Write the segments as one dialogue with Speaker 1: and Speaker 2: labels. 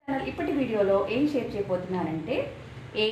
Speaker 1: channel ఇప్పటి వీడియోలో ఏం షేర్ చేయబోతున్నానంటే ఏ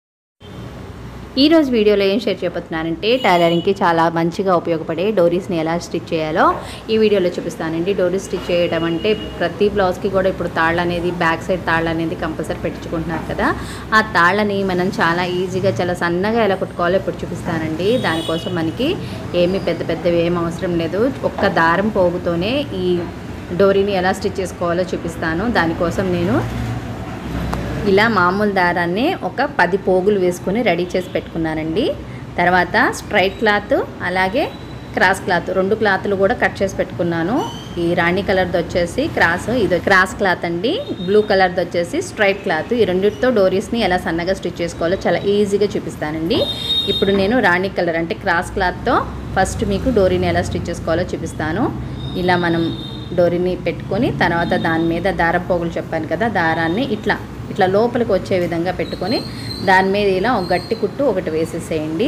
Speaker 2: ఈ రోజు వీడియోలో ఏం షేర్ చేయబోతున్నానంటే టైలరింగ్కి చాలా మంచిగా ఉపయోగపడే డోరీస్ని ఎలా స్టిచ్ చేయాలో ఈ వీడియోలో చూపిస్తానండి డోరీస్ స్టిచ్ చేయడం అంటే ప్రతి బ్లౌజ్కి కూడా ఇప్పుడు తాళ్ళు అనేది బ్యాక్ సైడ్ తాళ్ళు అనేది కంపల్సరీ పెట్టించుకుంటున్నారు కదా ఆ తాళ్ళని మనం చాలా ఈజీగా చాలా సన్నగా ఎలా కుట్టుకోవాలో ఇప్పుడు చూపిస్తానండి దానికోసం మనకి ఏమీ పెద్ద పెద్దవి ఏం అవసరం లేదు ఒక్క దారం పోగుతోనే ఈ డోరీని ఎలా స్టిచ్ చేసుకోవాలో చూపిస్తాను దానికోసం నేను ఇలా మామూలు దారాన్ని ఒక పది పోగులు వేసుకొని రెడీ చేసి పెట్టుకున్నానండి తర్వాత స్ట్రైట్ క్లాత్ అలాగే క్రాస్ క్లాత్ రెండు క్లాత్లు కూడా కట్ చేసి పెట్టుకున్నాను ఈ రాణి కలర్ది వచ్చేసి క్రాస్ ఇది క్రాస్ క్లాత్ అండి బ్లూ కలర్ది వచ్చేసి స్ట్రైట్ క్లాత్ ఈ రెండింటితో డోరీస్ని ఎలా సన్నగా స్టిచ్ చేసుకోవాలో చాలా ఈజీగా చూపిస్తానండి ఇప్పుడు నేను రాణి కలర్ అంటే క్రాస్ క్లాత్తో ఫస్ట్ మీకు డోరీని ఎలా స్టిచ్ చేసుకోవాలో చూపిస్తాను ఇలా మనం డోరీని పెట్టుకొని తర్వాత దాని మీద దారం పోగులు చెప్పాను కదా దారాన్ని ఇట్లా ఇట్లా లోపలికి వచ్చే విధంగా పెట్టుకొని దాని మీద ఇలా ఒక గట్టి కుట్టు ఒకటి వేసేసేయండి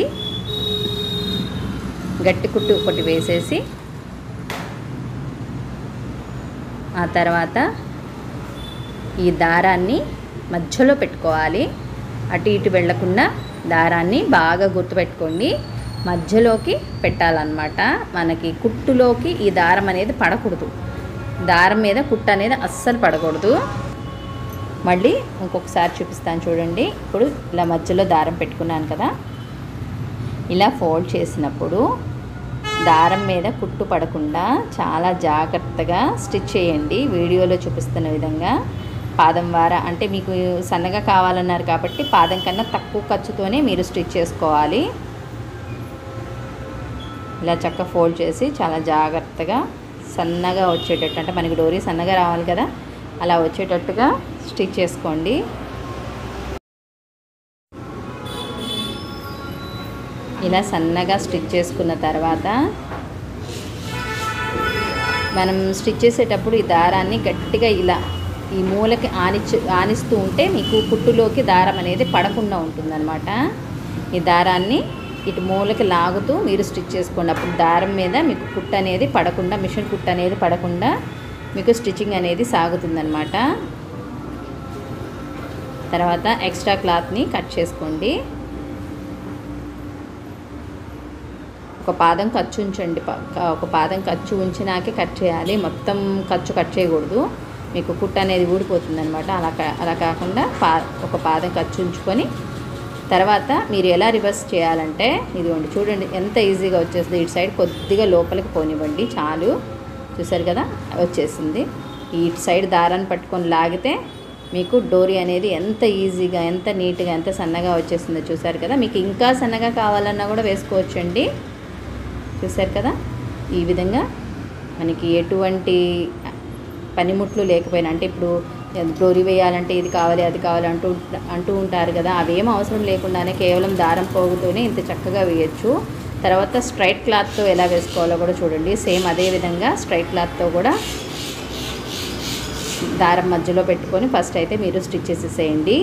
Speaker 2: గట్టి కుట్టు ఒకటి వేసేసి ఆ తర్వాత ఈ దారాన్ని మధ్యలో పెట్టుకోవాలి అటు ఇటు వెళ్లకుండా దారాన్ని బాగా గుర్తుపెట్టుకోండి మధ్యలోకి పెట్టాలన్నమాట మనకి కుట్టులోకి ఈ దారం అనేది పడకూడదు దారం మీద కుట్టు అనేది అస్సలు పడకూడదు మళ్ళీ ఇంకొకసారి చూపిస్తాను చూడండి ఇప్పుడు ఇలా మధ్యలో దారం పెట్టుకున్నాను కదా ఇలా ఫోల్డ్ చేసినప్పుడు దారం మీద కుట్టు పడకుండా చాలా జాగ్రత్తగా స్టిచ్ చేయండి వీడియోలో చూపిస్తున్న విధంగా పాదం వార అంటే మీకు సన్నగా కావాలన్నారు కాబట్టి పాదం కన్నా తక్కువ ఖర్చుతోనే మీరు స్టిచ్ చేసుకోవాలి ఇలా చక్క ఫోల్డ్ చేసి చాలా జాగ్రత్తగా సన్నగా వచ్చేటట్టు అంటే మనకి డోరీ సన్నగా రావాలి కదా అలా వచ్చేటట్టుగా స్టిచ్ చేసుకోండి ఇలా సన్నగా స్టిచ్ చేసుకున్న తర్వాత మనం స్టిచ్ చేసేటప్పుడు ఈ దారాన్ని గట్టిగా ఇలా ఈ మూలకి ఆనిచ్చు ఆనిస్తూ ఉంటే మీకు కుట్టులోకి దారం అనేది పడకుండా ఉంటుందన్నమాట ఈ దారాన్ని ఇటు మూలకి లాగుతూ మీరు స్టిచ్ చేసుకోండి అప్పుడు దారం మీద మీకు కుట్టు అనేది పడకుండా మిషన్ కుట్టు అనేది పడకుండా మీకు స్టిచ్చింగ్ అనేది సాగుతుందన్నమాట తర్వాత ఎక్స్ట్రా క్లాత్ని కట్ చేసుకోండి ఒక పాదం ఖర్చు ఉంచండి ఒక పాదం ఖర్చు ఉంచినాకే కట్ చేయాలి మొత్తం ఖర్చు కట్ చేయకూడదు మీకు కుట్ట అనేది ఊడిపోతుంది అనమాట అలా అలా కాకుండా పా ఒక పాదం ఖర్చు ఉంచుకొని తర్వాత మీరు ఎలా రివర్స్ చేయాలంటే ఇదిగోండి చూడండి ఎంత ఈజీగా వచ్చేస్తుంది ఇటు సైడ్ కొద్దిగా లోపలికి పోనివ్వండి చాలు చూసారు కదా వచ్చేసింది ఇటు సైడ్ దారాన్ని పట్టుకొని లాగితే మీకు డోరీ అనేది ఎంత ఈజీగా ఎంత నీట్గా ఎంత సన్నగా వచ్చేసిందో చూసారు కదా మీకు ఇంకా సన్నగా కావాలన్నా కూడా వేసుకోవచ్చండి చూసారు కదా ఈ విధంగా మనకి ఎటువంటి పనిముట్లు లేకపోయినా అంటే ఇప్పుడు డోరీ వేయాలంటే ఇది కావాలి అది కావాలి అంటూ అంటూ ఉంటారు కదా అవేం అవసరం లేకుండానే కేవలం దారం పోగుతూనే ఇంత చక్కగా వేయచ్చు తర్వాత స్ట్రైట్ క్లాత్తో ఎలా వేసుకోవాలో కూడా చూడండి సేమ్ అదే విధంగా స్ట్రైట్ క్లాత్తో కూడా దారం మధ్యలో పెట్టుకొని ఫస్ట్ అయితే మీరు స్టిచ్ చేసేసేయండి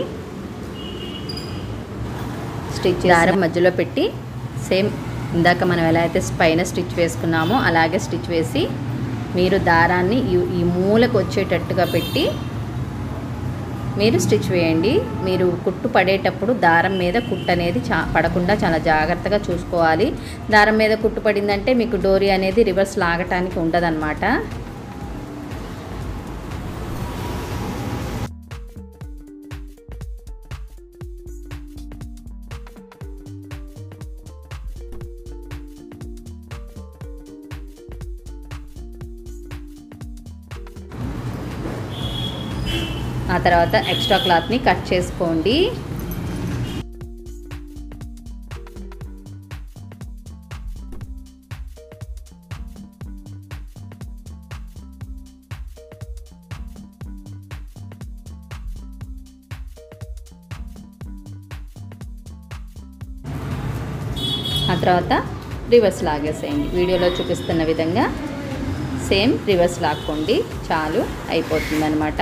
Speaker 2: స్టిచ్ దారం మధ్యలో పెట్టి సేమ్ ఇందాక మనం ఎలా అయితే పైన స్టిచ్ వేసుకున్నామో అలాగే స్టిచ్ వేసి మీరు దారాన్ని ఈ మూలకు వచ్చేటట్టుగా పెట్టి మీరు స్టిచ్ వేయండి మీరు కుట్టు పడేటప్పుడు దారం మీద కుట్టు అనేది చా పడకుండా చాలా జాగ్రత్తగా చూసుకోవాలి దారం మీద కుట్టు పడిందంటే మీకు డోరీ అనేది రివర్స్ లాగటానికి ఉండదన్నమాట ఆ తర్వాత ఎక్స్ట్రా క్లాత్ని కట్ చేసుకోండి ఆ తర్వాత రివర్స్ లాగేసేయండి వీడియోలో చూపిస్తున్న విధంగా సేమ్ రివర్స్ లాక్కోండి చాలు అయిపోతుంది అనమాట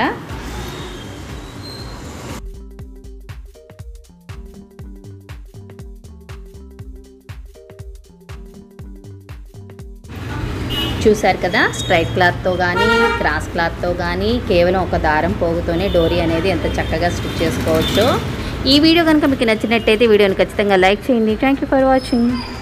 Speaker 2: చూశారు కదా స్ట్రైట్ క్లాత్తో కానీ క్రాస్ క్లాత్తో కానీ కేవలం ఒక దారం పోగుతోనే డోరీ అనేది ఎంత చక్కగా స్టిచ్ చేసుకోవచ్చు ఈ వీడియో కనుక మీకు నచ్చినట్టయితే వీడియోని ఖచ్చితంగా లైక్ చేయండి థ్యాంక్ యూ ఫర్ వాచింగ్